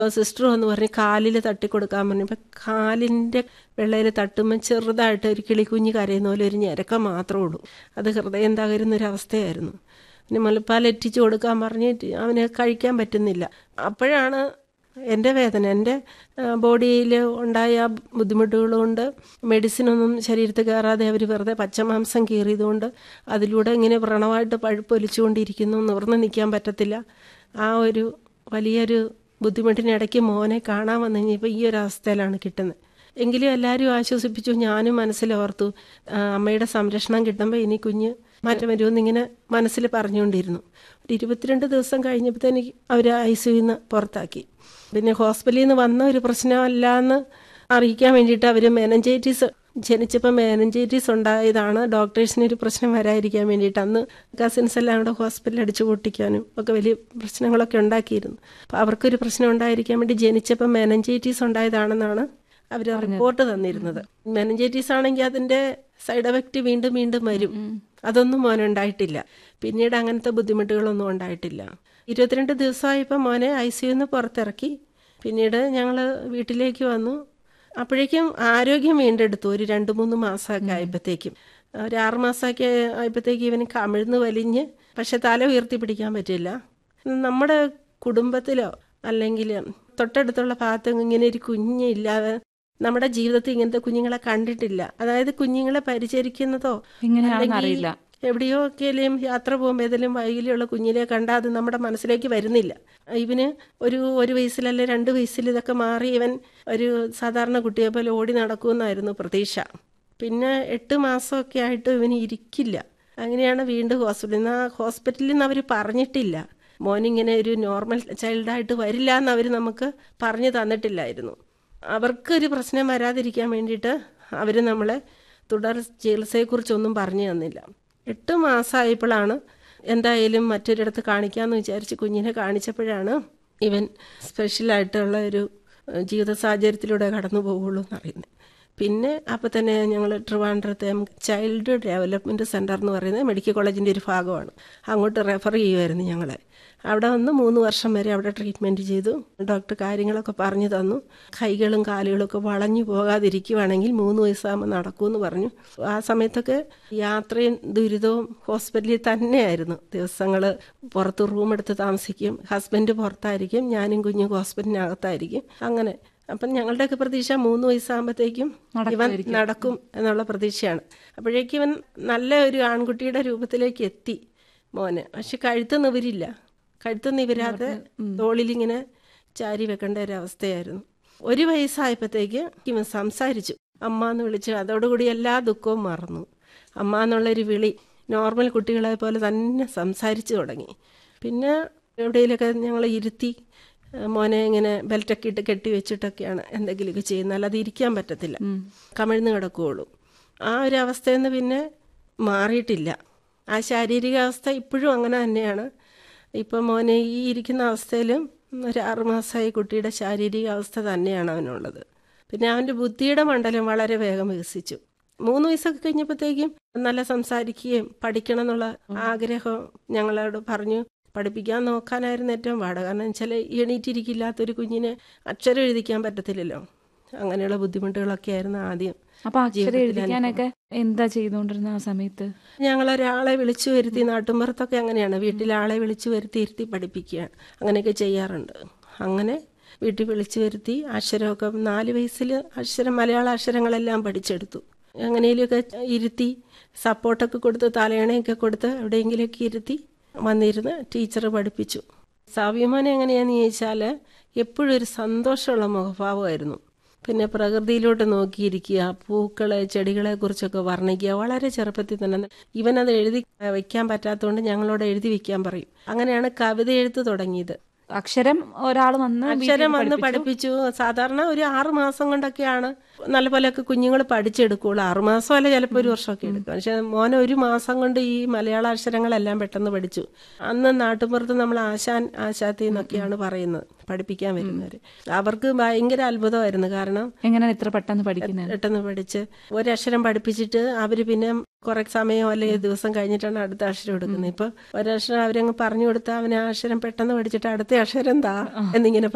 sister വന്ന് പറഞ്ഞ് കാലിൽ തട്ടിക്കൊടുക്കാൻ പറഞ്ഞു അപ്പം കാലിൻ്റെ വെള്ളയിൽ തട്ടുമ്പോൾ ചെറുതായിട്ട് ഒരു കിളിക്കുഞ്ഞ് കരയുന്ന പോലെ ഒരു ഞരക്കം മാത്രമേ ഉള്ളൂ അത് ഹൃദയം തകരുന്നൊരവസ്ഥയായിരുന്നു പിന്നെ മുലപ്പാൽ എറ്റിച്ച് കൊടുക്കാൻ പറഞ്ഞിട്ട് അവന് കഴിക്കാൻ പറ്റുന്നില്ല അപ്പോഴാണ് എൻ്റെ വേദന എൻ്റെ ബോഡിയിൽ ഉണ്ടായ ബുദ്ധിമുട്ടുകൾ കൊണ്ട് മെഡിസിനൊന്നും ശരീരത്തിൽ കയറാതെ അവർ വെറുതെ പച്ചമാംസം കീറിയതുകൊണ്ട് അതിലൂടെ ഇങ്ങനെ വ്രണമായിട്ട് പഴുപ്പൊലിച്ചുകൊണ്ടിരിക്കുന്നു നിവർന്ന് നിൽക്കാൻ പറ്റത്തില്ല ആ ഒരു വലിയൊരു ബുദ്ധിമുട്ടിനിടയ്ക്ക് മോനെ കാണാൻ വന്നു കഴിഞ്ഞപ്പോൾ ഈ ഒരു അവസ്ഥയിലാണ് കിട്ടുന്നത് എങ്കിലും എല്ലാവരും ആശ്വസിപ്പിച്ചു ഞാനും മനസ്സിലോർത്തു ആ, അമ്മയുടെ സംരക്ഷണം കിട്ടുമ്പോൾ ഇനി കുഞ്ഞ് മാറ്റം വരുമെന്ന് ഇങ്ങനെ മനസ്സിൽ പറഞ്ഞുകൊണ്ടിരുന്നു ഒരു ഇരുപത്തിരണ്ട് ദിവസം കഴിഞ്ഞപ്പോഴത്തേക്ക് അവർ ഐ സിന്ന് പുറത്താക്കി പിന്നെ ഹോസ്പിറ്റലിൽ നിന്ന് വന്ന ഒരു പ്രശ്നമല്ല എന്ന് അറിയിക്കാൻ വേണ്ടിയിട്ട് അവർ മെനഞ്ചൈറ്റിസ് ജനിച്ചപ്പോൾ മെനഞ്ചൈറ്റിസ് ഉണ്ടായതാണ് ഡോക്ടേഴ്സിന് ഒരു പ്രശ്നം വരാതിരിക്കാൻ വേണ്ടിയിട്ട് അന്ന് കസിൻസ് എല്ലാം കൂടെ ഹോസ്പിറ്റലിൽ അടിച്ചു പൊട്ടിക്കാനും ഒക്കെ വലിയ പ്രശ്നങ്ങളൊക്കെ ഉണ്ടാക്കിയിരുന്നു അപ്പോൾ അവർക്കൊരു പ്രശ്നം ഉണ്ടായിരിക്കാൻ വേണ്ടി ജനിച്ചപ്പോൾ മെനഞ്ചൈറ്റിസ് ഉണ്ടായതാണെന്നാണ് അവർ റിപ്പോർട്ട് തന്നിരുന്നത് മെനഞ്ചൈറ്റിസ് ആണെങ്കിൽ അതിൻ്റെ സൈഡ് എഫക്റ്റ് വീണ്ടും വീണ്ടും വരും അതൊന്നും മോനുണ്ടായിട്ടില്ല പിന്നീട് അങ്ങനത്തെ ബുദ്ധിമുട്ടുകളൊന്നും ഉണ്ടായിട്ടില്ല ഇരുപത്തിരണ്ട് ദിവസമായപ്പോൾ മോനെ ഐ സിയുന്ന് പുറത്തിറക്കി പിന്നീട് ഞങ്ങൾ വീട്ടിലേക്ക് വന്നു അപ്പോഴേക്കും ആരോഗ്യം വീണ്ടെടുത്തു ഒരു രണ്ട് മൂന്ന് മാസമൊക്കെ ആയപ്പോഴത്തേക്കും ഒരു ആറ് മാസമൊക്കെ ആയപ്പോഴത്തേക്കും ഇവന് കമിഴ്ന്ന് വലിഞ്ഞ് പക്ഷെ തല ഉയർത്തി പിടിക്കാൻ പറ്റില്ല നമ്മുടെ കുടുംബത്തിലോ അല്ലെങ്കിൽ തൊട്ടടുത്തുള്ള ഭാഗത്ത് ഇങ്ങനെ ഒരു കുഞ്ഞില്ലാതെ നമ്മുടെ ജീവിതത്തിൽ ഇങ്ങനത്തെ കുഞ്ഞുങ്ങളെ കണ്ടിട്ടില്ല അതായത് കുഞ്ഞുങ്ങളെ പരിചരിക്കുന്നതോ എങ്ങനെയാണെന്ന് അറിയില്ല എവിടെയോ ഒക്കെയും യാത്ര പോകുമ്പോൾ ഏതെങ്കിലും വൈകിലുള്ള കുഞ്ഞിനെ കണ്ടാൽ അത് നമ്മുടെ മനസ്സിലേക്ക് വരുന്നില്ല ഇവന് ഒരു ഒരു വയസ്സിലല്ലേ രണ്ട് വയസ്സിൽ ഇതൊക്കെ മാറി ഇവൻ ഒരു സാധാരണ കുട്ടിയെ പോലെ ഓടി നടക്കുമെന്നായിരുന്നു പ്രതീക്ഷ പിന്നെ എട്ട് മാസമൊക്കെ ആയിട്ട് ഇവന് ഇരിക്കില്ല അങ്ങനെയാണ് വീണ്ടും ഹോസ്പിറ്റലിൽ നിന്ന് ആ ഹോസ്പിറ്റലിൽ നിന്ന് അവർ പറഞ്ഞിട്ടില്ല മോനിങ്ങനെ ഒരു നോർമൽ ചൈൽഡായിട്ട് വരില്ല എന്ന് അവർ നമുക്ക് പറഞ്ഞു തന്നിട്ടില്ലായിരുന്നു അവർക്കൊരു പ്രശ്നം വരാതിരിക്കാൻ വേണ്ടിയിട്ട് അവർ നമ്മളെ തുടർ ചികിത്സയെക്കുറിച്ചൊന്നും പറഞ്ഞു തന്നില്ല എട്ട് മാസമായപ്പോഴാണ് എന്തായാലും മറ്റൊരിടത്ത് കാണിക്കാമെന്ന് വിചാരിച്ച് കുഞ്ഞിനെ കാണിച്ചപ്പോഴാണ് ഇവൻ സ്പെഷ്യലായിട്ടുള്ള ഒരു ഏഹ്, ജീവിത സാഹചര്യത്തിലൂടെ കടന്നു പോകുള്ളൂ എന്നറിയുന്നത് പിന്നെ അപ്പോൾ തന്നെ ഞങ്ങൾ ട്രിവാൻഡ്രത്തെ ചൈൽഡ് ഡെവലപ്മെൻറ്റ് സെൻറ്റർ എന്ന് പറയുന്നത് മെഡിക്കൽ കോളേജിൻ്റെ ഒരു ഭാഗമാണ് അങ്ങോട്ട് റെഫർ ചെയ്യുമായിരുന്നു ഞങ്ങളെ അവിടെ വന്ന് മൂന്ന് വർഷം വരെ അവിടെ ട്രീറ്റ്മെൻറ്റ് ചെയ്തു ഡോക്ടർ കാര്യങ്ങളൊക്കെ പറഞ്ഞു തന്നു കൈകളും കാലുകളും ഒക്കെ വളഞ്ഞു പോകാതിരിക്കുവാണെങ്കിൽ മൂന്ന് വയസ്സാകുമ്പോൾ നടക്കുമെന്ന് പറഞ്ഞു ആ സമയത്തൊക്കെ യാത്രയും ദുരിതവും ഹോസ്പിറ്റലിൽ തന്നെയായിരുന്നു ദിവസങ്ങൾ പുറത്ത് റൂം എടുത്ത് താമസിക്കും ഹസ്ബൻഡ് പുറത്തായിരിക്കും ഞാനും കുഞ്ഞും ഹോസ്പിറ്റലിനകത്തായിരിക്കും അങ്ങനെ അപ്പം ഞങ്ങളുടെയൊക്കെ പ്രതീക്ഷ മൂന്ന് വയസ്സാകുമ്പോഴത്തേക്കും ഇവൻ നടക്കും എന്നുള്ള പ്രതീക്ഷയാണ് അപ്പോഴേക്കും ഇവൻ നല്ല ഒരു ആൺകുട്ടിയുടെ രൂപത്തിലേക്ക് എത്തി മോന് പക്ഷെ കഴുത്ത് നിവരില്ല കഴുത്ത് നിവരാതെ തോളിലിങ്ങനെ ചാരി വെക്കേണ്ട ഒരു അവസ്ഥയായിരുന്നു ഒരു വയസ്സായപ്പോഴത്തേക്ക് ഇവൻ സംസാരിച്ചു അമ്മ എന്ന് വിളിച്ച് അതോടുകൂടി എല്ലാ ദുഃഖവും മറന്നു അമ്മ എന്നുള്ളൊരു വിളി നോർമൽ കുട്ടികളെ പോലെ തന്നെ സംസാരിച്ചു തുടങ്ങി പിന്നെ എവിടെയെങ്കിലുമൊക്കെ ഞങ്ങൾ ഇരുത്തി ഏഹ് മോനെ ഇങ്ങനെ ബെൽറ്റൊക്കെ ഇട്ട് കെട്ടി വെച്ചിട്ടൊക്കെയാണ് എന്തെങ്കിലുമൊക്കെ ചെയ്യുന്നത് അല്ലാതെ ഇരിക്കാൻ പറ്റത്തില്ല കമിഴ്ന്ന് കിടക്കുകയുള്ളൂ ആ ഒരു അവസ്ഥയിൽ നിന്ന് പിന്നെ മാറിയിട്ടില്ല ആ ശാരീരിക അവസ്ഥ ഇപ്പോഴും അങ്ങനെ തന്നെയാണ് ഇപ്പം മോനെ ഈ ഇരിക്കുന്ന അവസ്ഥയിലും ഒരു ആറുമാസമായി കുട്ടിയുടെ ശാരീരിക അവസ്ഥ തന്നെയാണ് അവനുള്ളത് പിന്നെ അവൻ്റെ ബുദ്ധിയുടെ മണ്ഡലം വളരെ വേഗം വികസിച്ചു മൂന്ന് വയസ്സൊക്കെ കഴിഞ്ഞപ്പോഴത്തേക്കും നല്ല സംസാരിക്കുകയും പഠിക്കണം എന്നുള്ള ആഗ്രഹം ഞങ്ങളോട് പറഞ്ഞു പഠിപ്പിക്കാൻ നോക്കാനായിരുന്നു ഏറ്റവും പാട് കാരണം വെച്ചാൽ എണീറ്റിരിക്കില്ലാത്തൊരു കുഞ്ഞിനെ അക്ഷരം എഴുതിക്കാൻ പറ്റത്തില്ലല്ലോ അങ്ങനെയുള്ള ബുദ്ധിമുട്ടുകളൊക്കെ ആയിരുന്നു ആദ്യം അപ്പൊ അക്ഷരം എഴുതിക്കാനൊക്കെ എന്താ ചെയ്തുകൊണ്ടിരുന്ന ആ സമയത്ത് ഞങ്ങളൊരാളെ വിളിച്ചു വരുത്തി നാട്ടുമ്പുറത്തൊക്കെ അങ്ങനെയാണ് വീട്ടിൽ ആളെ വിളിച്ചു വരുത്തി ഇരുത്തി പഠിപ്പിക്കുകയാണ് അങ്ങനെയൊക്കെ ചെയ്യാറുണ്ട് അങ്ങനെ വീട്ടിൽ വിളിച്ചു വരുത്തി അക്ഷരമൊക്കെ നാല് വയസ്സിൽ അക്ഷരം മലയാള അക്ഷരങ്ങളെല്ലാം പഠിച്ചെടുത്തു എങ്ങനെയൊക്കെ ഇരുത്തി സപ്പോർട്ടൊക്കെ കൊടുത്ത് തലയണയൊക്കെ കൊടുത്ത് എവിടെയെങ്കിലുമൊക്കെ ഇരുത്തി വന്നിരുന്ന് ടീച്ചർ പഠിപ്പിച്ചു സാവ്യമോനെ എങ്ങനെയാണെന്ന് ചോദിച്ചാൽ എപ്പോഴും ഒരു സന്തോഷമുള്ള മുഖഭാവമായിരുന്നു പിന്നെ പ്രകൃതിയിലോട്ട് നോക്കിയിരിക്കുക പൂക്കളെ ചെടികളെ കുറിച്ചൊക്കെ വർണ്ണിക്കുക വളരെ ചെറുപ്പത്തിൽ തന്നെ ഇവനത് എഴുതി വെക്കാൻ പറ്റാത്തതുകൊണ്ട് ഞങ്ങളോട് എഴുതി വെക്കാൻ പറയും അങ്ങനെയാണ് കവിത എഴുത്ത് തുടങ്ങിയത് അക്ഷരം ഒരാൾ വന്ന് അക്ഷരം വന്ന് പഠിപ്പിച്ചു സാധാരണ ഒരു ആറ് മാസം കൊണ്ടൊക്കെയാണ് നല്ല പോലെയൊക്കെ കുഞ്ഞുങ്ങൾ പഠിച്ചെടുക്കുള്ളൂ ആറ് മാസം അല്ല ചിലപ്പോൾ ഒരു വർഷമൊക്കെ എടുക്കും പക്ഷെ മോനെ ഒരു മാസം കൊണ്ട് ഈ മലയാള അക്ഷരങ്ങളെല്ലാം പെട്ടെന്ന് പഠിച്ചു അന്ന് നാട്ടുപുറത്ത് നമ്മൾ ആശാൻ ആശാത്തി എന്നൊക്കെയാണ് പറയുന്നത് പഠിപ്പിക്കാൻ വരുന്നവർ അവർക്ക് ഭയങ്കര അത്ഭുതമായിരുന്നു കാരണം എങ്ങനെയാണ് ഇത്ര പെട്ടെന്ന് പഠിക്കുന്നത് പെട്ടെന്ന് പഠിച്ച് ഒരക്ഷരം പഠിപ്പിച്ചിട്ട് അവർ പിന്നെ കുറെ സമയം അല്ലെങ്കിൽ ദിവസം കഴിഞ്ഞിട്ടാണ് അടുത്ത അക്ഷരം എടുക്കുന്നത് ഇപ്പൊ ഒരക്ഷരം അവരങ്ങ് പറഞ്ഞു കൊടുത്താൽ അവന് ആ അക്ഷരം പെട്ടെന്ന് പഠിച്ചിട്ട് അടുത്ത അക്ഷരം താ എന്നിങ്ങനെ പറയും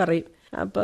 അപ്പോൾ